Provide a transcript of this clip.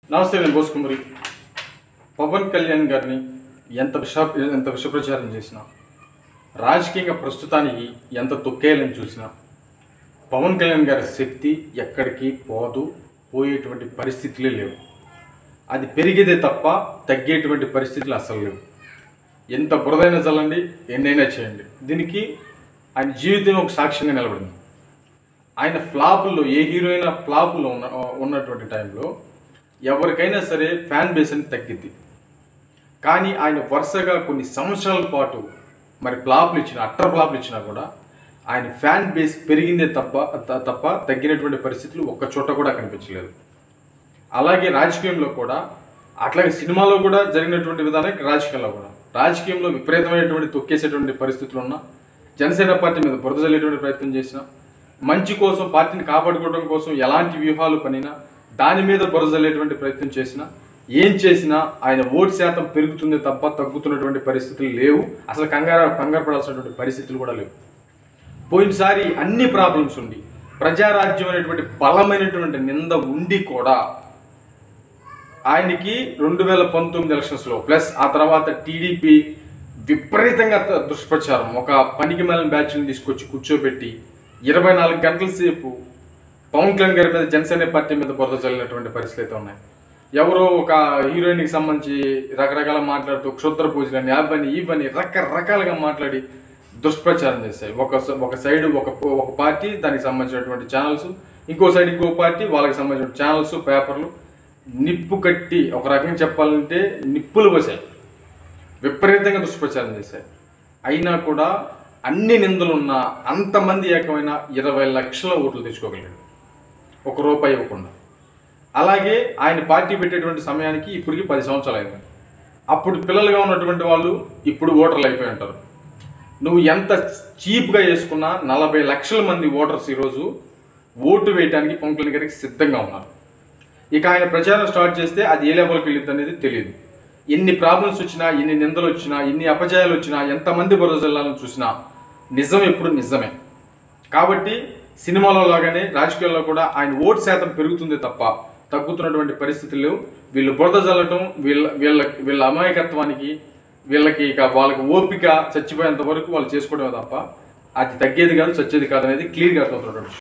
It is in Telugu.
నమస్తే నేను బోసుకుమరి పవన్ కళ్యాణ్ గారిని ఎంత విష ఎంత విషప్రచారం చేసినా రాజకీయంగా ప్రస్తుతానికి ఎంత తొక్కేయాలని చూసినా పవన్ కళ్యాణ్ గారి శక్తి ఎక్కడికి పోదు పోయేటువంటి పరిస్థితులే లేవు అది పెరిగేదే తప్ప తగ్గేటువంటి పరిస్థితులు అసలు లేవు ఎంత బురదైనా చల్లండి ఎన్నైనా చేయండి దీనికి ఆయన జీవితం ఒక సాక్ష్యంగా నిలబడింది ఆయన ఫ్లాపుల్లో ఏ హీరో అయినా ఫ్లాపుల్లో ఉన్న ఉన్నటువంటి టైంలో ఎవరికైనా సరే ఫ్యాన్ బేస్ అని తగ్గిద్ది కానీ ఆయన వరుసగా కొన్ని సంవత్సరాల పాటు మరి ఫ్లాప్లు ఇచ్చిన అట్టర్ ఫ్లాప్లు ఇచ్చినా కూడా ఆయన ఫ్యాన్ బేస్ పెరిగిందే తప్ప త- తప్ప తగ్గినటువంటి పరిస్థితులు ఒక్క చోట కూడా కనిపించలేదు అలాగే రాజకీయంలో కూడా అట్లాగే సినిమాలో కూడా జరిగినటువంటి విధానం రాజకీయంలో కూడా రాజకీయంలో విపరీతమైనటువంటి తొక్కేసేటువంటి పరిస్థితులు ఉన్నా జనసేన పార్టీ మీద బురద జల్లేటువంటి ప్రయత్నం చేసినా మంచి కోసం పార్టీని కాపాడుకోవడం కోసం ఎలాంటి వ్యూహాలు పనినా దాని మీద బురద జల్లేటువంటి ప్రయత్నం చేసినా ఏం చేసినా ఆయన ఓటు శాతం పెరుగుతుంది తప్ప తగ్గుతున్నటువంటి పరిస్థితులు లేవు అసలు కంగారు కంగారు పడాల్సినటువంటి పరిస్థితులు కూడా లేవు పోయినసారి అన్ని ప్రాబ్లమ్స్ ఉండి ప్రజారాజ్యం అనేటువంటి బలమైనటువంటి నింద ఉండి కూడా ఆయనకి రెండు వేల పంతొమ్మిది ఎలక్షన్స్లో ప్లస్ ఆ తర్వాత టీడీపీ విపరీతంగా త- దుష్ప్రచారం ఒక పనికి మేలిన బ్యాచ్ని తీసుకొచ్చి కూర్చోబెట్టి ఇరవై నాలుగు గంటల సేపు పవన్ కళ్యాణ్ గారి మీద జనసేన పార్టీ మీద బురద చల్లినటువంటి పరిస్థితులు అయితే ఉన్నాయి ఎవరో ఒక హీరోయిన్కి సంబంధించి రకరకాల మాట్లాడుతూ క్షుద్ర పూజలని అవని ఇవని రకరకాలుగా మాట్లాడి దుష్ప్రచారం చేశాయి ఒక స- ఒక సైడ్ ఒక ఒక పార్టీ దానికి సంబంధించినటువంటి ఛానల్స్ ఇంకో సైడ్ ఇంకో పార్టీ వాళ్ళకి సంబంధించిన ఛానల్స్ పేపర్లు నిప్పు కట్టి ఒక రకంగా చెప్పాలంటే నిప్పులు పోసాయి విపరీతంగా దుష్ప్రచారం చేశాయి అయినా కూడా అన్ని నిందలున్న అంతమంది ఏకమైన ఇరవై లక్షల ఓట్లు తెచ్చుకోగలిగాడు ఒక రూపాయి ఇవ్వకుండా అలాగే ఆయన పార్టీ పెట్టేటువంటి సమయానికి ఇప్పటికి పది సంవత్సరాలు అయింది అప్పుడు పిల్లలుగా ఉన్నటువంటి వాళ్ళు ఇప్పుడు ఓటర్లు అయిపోయి ఉంటారు నువ్వు ఎంత చీప్గా చేసుకున్నా నలభై లక్షల మంది ఓటర్స్ ఈరోజు ఓటు వేయడానికి పవన్ కళ్యాణ్ గారికి సిద్ధంగా ఉన్నారు ఇక ఆయన ప్రచారం స్టార్ట్ చేస్తే అది ఏ లెవెల్కి వెళ్ళింది అనేది తెలియదు ఎన్ని ప్రాబ్లమ్స్ వచ్చినా ఎన్ని నిందలు వచ్చినా ఎన్ని అపజయాలు వచ్చినా ఎంతమంది బురద జిల్లాలను చూసినా నిజం ఎప్పుడు నిజమే కాబట్టి సినిమాలో లాగానే రాజకీయాల్లో కూడా ఆయన ఓటు శాతం పెరుగుతుంది తప్ప తగ్గుతున్నటువంటి పరిస్థితులు లేవు వీళ్ళు బురద జల్లటం వీళ్ళ వీళ్ళ వీళ్ళ అమాయకత్వానికి వీళ్ళకి ఇక వాళ్ళకి ఓపిక చచ్చిపోయేంత వరకు వాళ్ళు చేసుకోవడమే తప్ప అది తగ్గేది కాదు చచ్చేది కాదు అనేది క్లియర్గా అర్థమవుతున్నటువంటి విషయం.